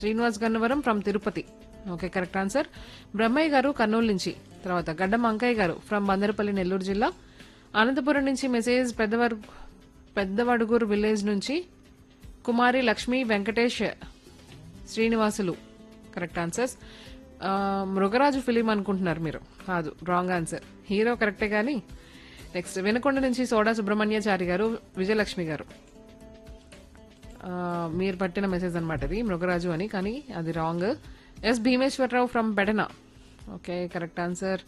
Srinivas Gannavaram from Tirupati okay correct answer Brahmaiah garu Kurnool నుంచి తర్వాత గడ్డం అంకయ్య గారు ఫ్రమ్ బందరపల్లి నెల్లూరు జిల్లా అనంతపురం నుంచి మెసేజ్ పెద్దవర్ పెద్దవడుగూరు విలేజ్ నుంచి కుమారి లక్ష్మి వెంకటేష్ శ్రీనివాసులు కరెక్ట్ ఆన్సర్స్ ఆ, మృగరాజు ఫిలిం అనుకుంటున్నారు మీరు కాదు రాంగ్ ఆన్సర్ హీరో కరెక్టే కానీ నెక్స్ట్ వినకొండ నుంచి సోడా సుబ్రహ్మణ్యాచారి గారు విజయలక్ష్మి గారు ఆ, మీరు పట్టిన మెసేజ్ అనమాట ఇది మృగరాజు అని కానీ అది wrong S Bhimeswararao from Bedana okay correct answer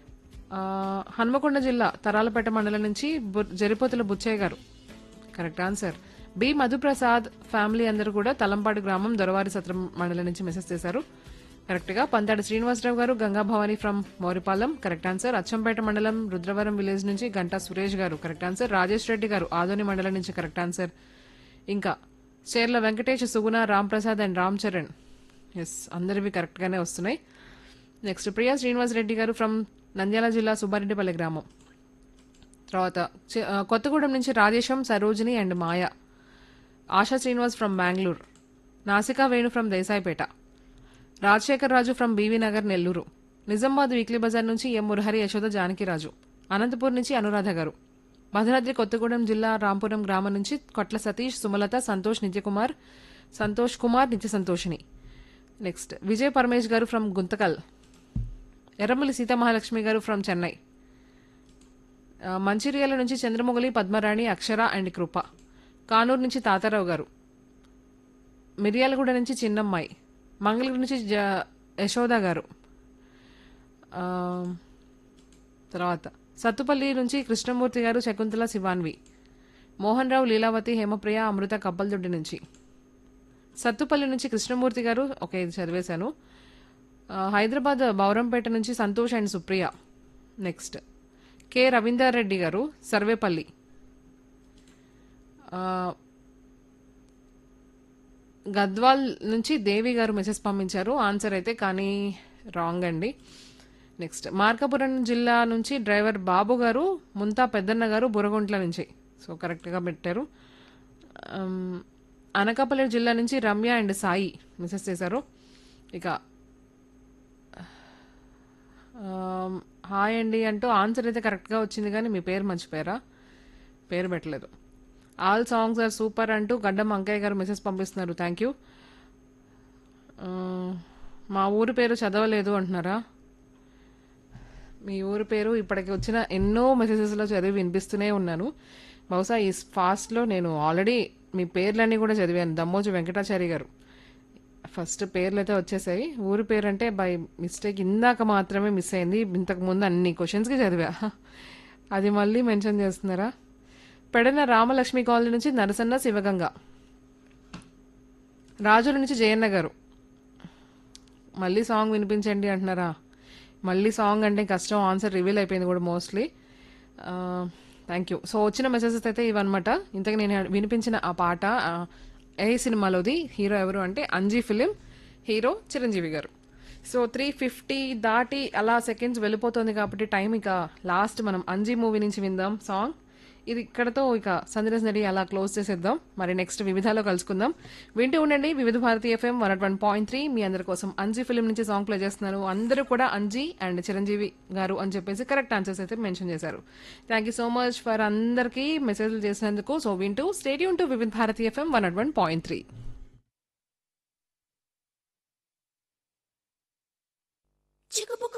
Hanmakonda జిల్లా తరాలపేట మండలం నుంచి బు- Jaripothula Buchaiah garu correct answer B Madhuprasad family అందరూ కూడా తలంపాడు గ్రామం దొరవారి సత్రం మండలం నుంచి మెసేజ్ చేశారు కరెక్ట్ గా Panthadu Srinivasarao garu Ganga Bhavani from Mouripalem correct answer Achampet మండలం రుద్రవరం విలేజ్ నుంచి గంటా సురేష్ గారు కరెక్ట్ ఆన్సర్ రాజేష్ రెడ్డి గారు ఆదోని మండలం నుంచి కరెక్ట్ ఆన్సర్ ఇంకా చేర్ల వెంకటేష్ సుగుణ రామ్ ప్రసాద్ అండ్ రామ్ చరణ్ ఎస్ అందరివి కరెక్ట్ గానే వస్తున్నాయి నెక్స్ట్ ప్రియా శ్రీనివాస్ రెడ్డి గారు ఫ్రమ్ నంద్యాల జిల్లా సుబ్బారెడ్డిపల్లి గ్రామం తర్వాత చి- ఆ, కొత్తగూడెం నుంచి Rajesham Sarojini and Maya Asha Srinivas from Bengaluru Nasika Venu from Desaipet Rajasekhar Raju from BV Nagar Nellore Nizamabad weekly Bazar నుంచి ఎం మురహరి యశోద జానకిరాజు అనంతపూర్ నుంచి అనురాధ గారు భద్రాద్రి కొత్తగూడెం జిల్లా రాంపురం గ్రామం నుంచి కొట్ల సతీష్ సుమలత సంతోష్ నిత్యకుమార్ సంతోష్ కుమార్ నిత్య సంతోషిని నెక్స్ట్ విజయ్ పరమేష్ గారు ఫ్రమ్ గుంతకల్ ఎర్రమల్లి సీతామహాలక్ష్మి గారు ఫ్రమ్ చెన్నై ఆ, మంచిర్యాల నుంచి చంద్రమొగలి పద్మరాణి అక్షర అండ్ కృప కానూరు నుంచి తాతారావు గారు మిర్యాలగూడ నుంచి చిన్నమ్మాయి మంగళగిరి నుంచి జ యశోద గారు ఆ, తర్వాత సత్తుపల్లి నుంచి కృష్ణమూర్తి గారు శకుంతల శివాన్వి మోహన్ రావు లీలావతి హేమప్రియ అమృత కప్పలదొడ్డి నుంచి సత్తుపల్లి నుంచి కృష్ణమూర్తి గారు ఓకే ఇది చదివేశాను ఆ, హైదరాబాద్ బౌరంపేట నుంచి Santosh and Supriya next K Ravinder Reddy garu Sarvepalli ఆ, గద్వాల్ నుంచి దేవి గారు మెసేజ్ పంపించారు ఆన్సర్ అయితే కానీ రాంగ్ అండి నెక్స్ట్ మార్కాపురం జిల్లా నుంచి డ్రైవర్ బాబు గారు ముంతా పెద్దన్న గారు బురగుంట్ల నుంచి సో కరెక్ట్గా పెట్టారు అమ్, అనకాపల్లి జిల్లా నుంచి రమ్య అండ్ సాయి మెసేజ్ చేశారు ఇక ఆమ్, హాయ్ అండి అంటూ ఆన్సర్ అయితే కరెక్ట్గా వచ్చింది కానీ మీ పేరు మర్చిపోయారా పేరు పెట్టలేదు ఆల్ సాంగ్స్ ఆర్ సూపర్ అంటూ గడ్డం అంకయ్య గారు మెసేజ్ పంపిస్తున్నారు థ్యాంక్ యూ మా ఊరి పేరు చదవలేదు అంటున్నారా మీ ఊరి పేరు ఇప్పటికి వచ్చిన ఎన్నో మెసేజెస్లో చదివి వినిపిస్తూనే ఉన్నాను బహుశా ఈ ఫాస్ట్లో నేను ఆల్రెడీ మీ పేర్లన్నీ కూడా చదివాను దమ్మోజు వెంకటాచారి గారు ఫస్ట్ పేర్లు అయితే వచ్చేసాయి ఊరి పేరు అంటే బై మిస్టేక్ ఇందాక మాత్రమే మిస్ అయింది ఇంతకు ముందు అన్ని క్వశ్చన్స్కి చదివా అది మళ్ళీ మెన్షన్ చేస్తున్నారా పెడన రామలక్ష్మి కాలనీ నుంచి నరసన్న శివగంగ రాజుల నుంచి జయన్న గారు మళ్ళీ సాంగ్ వినిపించండి అంటున్నారా మళ్ళీ సాంగ్ అంటే కష్టం ఆన్సర్ రివీల్ అయిపోయింది కూడా మోస్ట్లీ థ్యాంక్ యూ సో వచ్చిన మెసేజెస్ అయితే ఇవన్నమాట ఇంతకు నేను వినిపించిన ఆ పాట ఆ, ఏ సినిమాలోది హీరో ఎవరు అంటే అంజీ ఫిలిం హీరో చిరంజీవి గారు సో త్రీ ఫిఫ్టీ దాటి అలా సెకండ్స్ వెళ్ళిపోతుంది కాబట్టి టైం ఇక లాస్ట్ మనం అంజీ మూవీ నుంచి విందాం సాంగ్ ఇది ఇక్కడతో ఇక సందేశ్ నడి అలా క్లోజ్ చేసేద్దాం మరి నెక్స్ట్ వివిధాలో కలుసుకుందాం వింటూ ఉండండి Vividh Bharati FM one one point three మీ అందరి కోసం అంజీ ఫిలిం నుంచి సాంగ్ ప్లే చేస్తున్నారు అందరూ కూడా అంజీ అండ్ చిరంజీవి గారు అని చెప్పేసి కరెక్ట్ ఆన్సర్స్ అయితే మెన్షన్ చేశారు thank you so much for అందరికీ మెసేజ్లు చేసినందుకు సో వింటూ stay tuned to Vividh Bharati FM one one point three చిక్కుపుక్కు